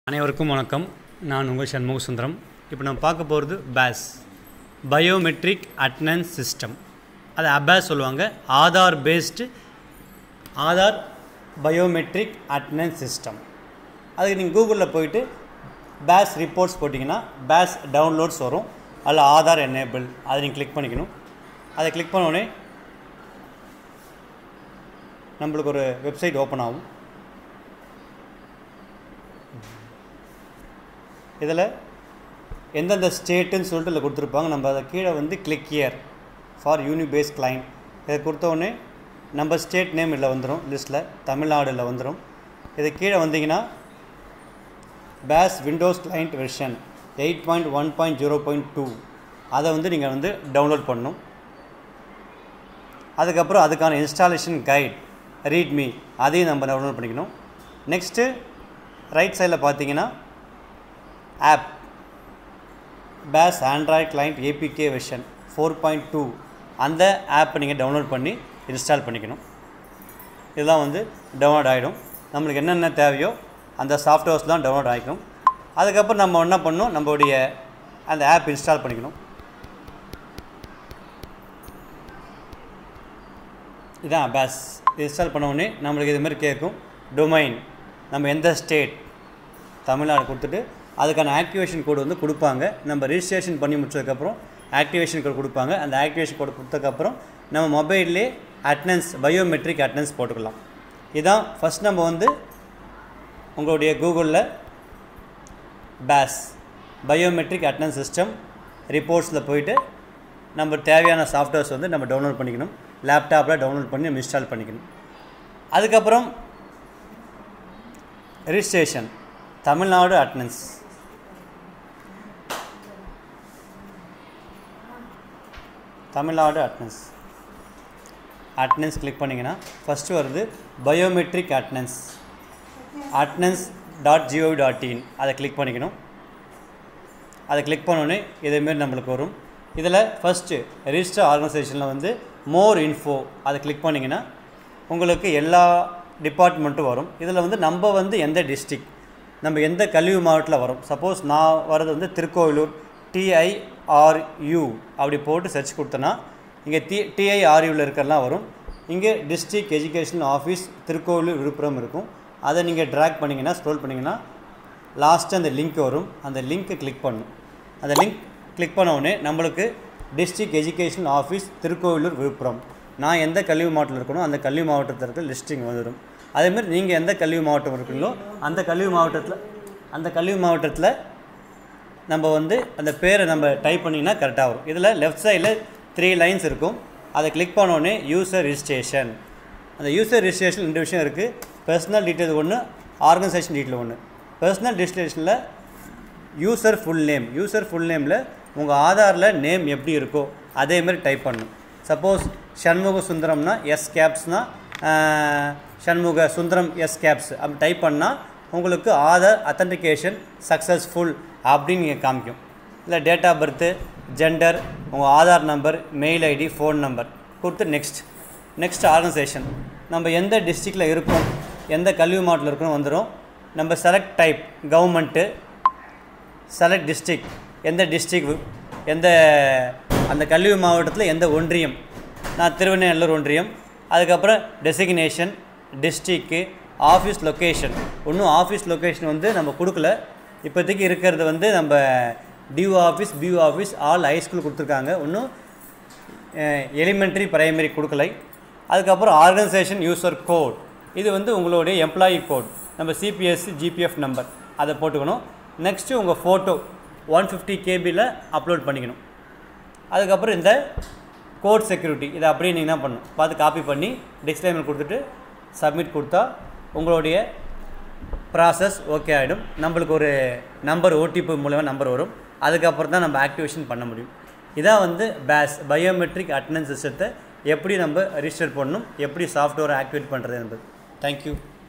அனைவருக்கும் வணக்கம் நான் உங்கள் சண்முக சுந்தரம் இப்போ நம்ம பார்க்க போகிறது பேஸ் பயோமெட்ரிக் அட்டனன்ஸ் சிஸ்டம் அது அபேஸ் சொல்லுவாங்க Aadhaar based Aadhaar biometric attendance system அதுக்கு நீங்கள் கூகுளில் போயிட்டு பேஸ் ரிப்போர்ட்ஸ் போட்டிங்கன்னா பேஸ் டவுன்லோட்ஸ் வரும் அதில் ஆதார் எனேபிள் அதை நீங்கள் கிளிக் பண்ணிக்கணும் அதை கிளிக் பண்ண உடனே நம்மளுக்கு ஒரு வெப்சைட் ஓப்பன் ஆகும் இதில் எந்தெந்த ஸ்டேட்டுன்னு சொல்லிட்டு இதில் கொடுத்துருப்பாங்க நம்ம அதை கீழே வந்து click here for UniBAS client இதை கொடுத்த உடனே நம்ம ஸ்டேட் நேம் இதில் வந்துடும் லிஸ்ட்டில் தமிழ்நாடுல வந்துடும் இது கீழே வந்தீங்கன்னா BAS Windows client version eight point one point zero point two அதை வந்து நீங்கள் வந்து டவுன்லோட் பண்ணணும் அதுக்கப்புறம் அதுக்கான இன்ஸ்டாலேஷன் கைட் ரீட்மி அதையும் நம்ம டவுன்லோட் பண்ணிக்கணும் நெக்ஸ்ட்டு ரைட் சைடில் பார்த்தீங்கன்னா app BAS Android client APK version four point two அந்த ஆப்பை நீங்கள் டவுன்லோட் பண்ணி இன்ஸ்டால் பண்ணிக்கணும் இதெல்லாம் வந்து டவுன்லோட் ஆகிடும் நம்மளுக்கு என்னென்ன தேவையோ அந்த சாஃப்ட்வேர்ஸ்லாம் டவுன்லோட் ஆகிக்கும் அதுக்கப்புறம் நம்ம என்ன பண்ணணும் நம்மளுடைய அந்த ஆப் இன்ஸ்டால் பண்ணிக்கணும் இதான் பேஸ் இன்ஸ்டால் பண்ண உடனே நம்மளுக்கு இது மாதிரி கேட்கும் டொமைன் நம்ம எந்த ஸ்டேட் தமிழ்நாடு கொடுத்துட்டு அதுக்கான ஆக்டிவேஷன் கோடு வந்து கொடுப்பாங்க நம்ம ரிஜிஸ்ட்ரேஷன் பண்ணி முடிச்சதுக்கப்புறம் ஆக்டிவேஷன் கோடு கொடுப்பாங்க அந்த ஆக்டிவேஷன் கோடு கொடுத்ததுக்கப்புறம் நம்ம மொபைல்லே அட்டனன்ஸ் பயோமெட்ரிக் அட்டனன்ஸ் போட்டுக்கலாம் இதான் ஃபஸ்ட் நம்ம வந்து உங்களுடைய கூகுளில் பேஸ் பயோமெட்ரிக் அட்டனன்ஸ் சிஸ்டம் ரிப்போர்ட்ஸில் போயிட்டு நம்ம தேவையான சாஃப்ட்வேர்ஸ் வந்து நம்ம டவுன்லோட் பண்ணிக்கணும் லேப்டாப்பில் டவுன்லோட் பண்ணி நம்ம இன்ஸ்டால் பண்ணிக்கணும் அதுக்கப்புறம் registration Tamil Nadu attendance Tamil Nadu attendance attendance click பண்ணிங்கன்னா ஃபஸ்ட்டு வருது biometric attendance attendance dot GOV dot in அதை கிளிக் பண்ணிக்கணும் அதை கிளிக் பண்ணோன்னே இதேமாரி நம்மளுக்கு வரும் இதில் ஃபஸ்ட்டு ரிஜிஸ்டர் ஆர்கனைசேஷனில் வந்து மோர் இன்ஃபோ அதை கிளிக் பண்ணிங்கன்னா உங்களுக்கு எல்லா டிபார்ட்மெண்ட்டும் வரும் இதில் வந்து நம்ம வந்து எந்த டிஸ்ட்ரிக் நம்ம எந்த கல்வி மாவட்டத்தில் வரும் சப்போஸ் நான் வர்றது வந்து திருக்கோவிலூர் டிஐஆர்யூ அப்படி போட்டு சர்ச் கொடுத்தனா இங்கே டி டிஐஆர்யூவில் இருக்கிறலாம் வரும் இங்கே district education office Tirukoilur Villupuram இருக்கும் அதை நீங்கள் ட்ராக் பண்ணிங்கன்னா ஸ்க்ரோல் பண்ணிங்கன்னா லாஸ்ட்டு அந்த லிங்க் வரும் அந்த லிங்க்கை கிளிக் பண்ணும் அந்த லிங்க் கிளிக் பண்ண உடனே நம்மளுக்கு district education office Tirukoilur Villupuram நான் எந்த கல்வி மாவட்டத்தில் இருக்கணும் அந்த கல்வி மாவட்டத்தில் இருக்க லிஸ்டிங் வந்துடும் அதேமாதிரி நீங்கள் எந்த கல்வி மாவட்டம் இருக்கீங்களோ அந்த கல்வி மாவட்டத்தில் அந்த கல்வி மாவட்டத்தில் நம்ம வந்து அந்த பேரை நம்ம டைப் பண்ணிங்கன்னா கரெக்டாக வரும் இதில் லெஃப்ட் சைடில் த்ரீ லைன்ஸ் இருக்கும் அதை கிளிக் பண்ணோடனே யூசர் ரிஜிஸ்ட்ரேஷன் அந்த யூசர் ரிஜிஸ்ட்ரேஷன் ரெண்டு விஷயம் இருக்குது பர்சனல் டீட்டெயில் ஒன்று ஆர்கனைசேஷன் டீட்டெயில் ஒன்று பர்சனல் ரிஜிஸ்ட்ரேஷனில் user full name user full நேமில் உங்கள் ஆதாரில் நேம் எப்படி இருக்கோ அதேமாதிரி டைப் பண்ணணும் சப்போஸ் சண்முக சுந்தரம்னா எஸ் கேப்ஸ்னால் சண்முக சுந்தரம் எஸ் கேப்ஸ் அப்படி டைப் பண்ணால் உங்களுக்கு ஆதார் அத்தன்டிகேஷன் சக்ஸஸ்ஃபுல் அப்படின்னு நீங்கள் காமிக்கும் இல்லை டேட் ஆஃப் பர்த்து ஜெண்டர் உங்கள் Aadhaar number mail ID phone number கொடுத்து நெக்ஸ்ட் நெக்ஸ்ட் ஆர்கனைசேஷன் நம்ம எந்த டிஸ்ட்ரிக்டில் இருக்கோம் எந்த கல்வி மாவட்டத்தில் இருக்கணும் வந்துடும் நம்ம select type government select district எந்த டிஸ்ட்ரிக் எந்த அந்த கல்வி மாவட்டத்தில் எந்த ஒன்றியம் நான் திருவண்ணாமலை ஒன்றியம் அதுக்கப்புறம் டெசிக்னேஷன் டிஸ்ட்ரிக்கு ஆஃபீஸ் லொக்கேஷன் இன்னும் ஆஃபீஸ் லொக்கேஷன் வந்து நம்ம கொடுக்கல இப்போதைக்கு இருக்கிறது வந்து நம்ம DO office BO office all high school கொடுத்துருக்காங்க இன்னும் எலிமெண்ட்ரி பிரைமரி கொடுக்கலை அதுக்கப்புறம் ஆர்கனைசேஷன் யூசர் கோட் இது வந்து உங்களுடைய எம்ப்ளாயி கோட் நம்ம சிபிஎஸ்சி ஜிபிஎஃப் நம்பர் அதை போட்டுக்கணும் நெக்ஸ்ட்டு உங்கள் ஃபோட்டோ ஒன் ஃபிஃப்டி கேபியில் அப்லோட் பண்ணிக்கணும் அதுக்கப்புறம் இந்த கோட் செக்யூரிட்டி இதை அப்படியே நீங்கள் என்ன பண்ணணும் பார்த்து காப்பி பண்ணி டிஸ்க்ளைமர் கொடுத்துட்டு சப்மிட் கொடுத்தா உங்களுடைய ப்ராசஸ் ஓகே ஆகிடும் நம்மளுக்கு ஒரு நம்பர் ஓடிபி மூலமாக நம்பர் வரும் அதுக்கப்புறம் தான் நம்ம ஆக்டிவேஷன் பண்ண முடியும் இதான் வந்து பேஸ் பயோமெட்ரிக் அட்டனன்ஸ் சிஸ்டத்தை எப்படி நம்ம ரிஜிஸ்டர் பண்ணணும் எப்படி சாஃப்ட்வேரை ஆக்டிவேட் பண்ணுறது என்பது தேங்க்யூ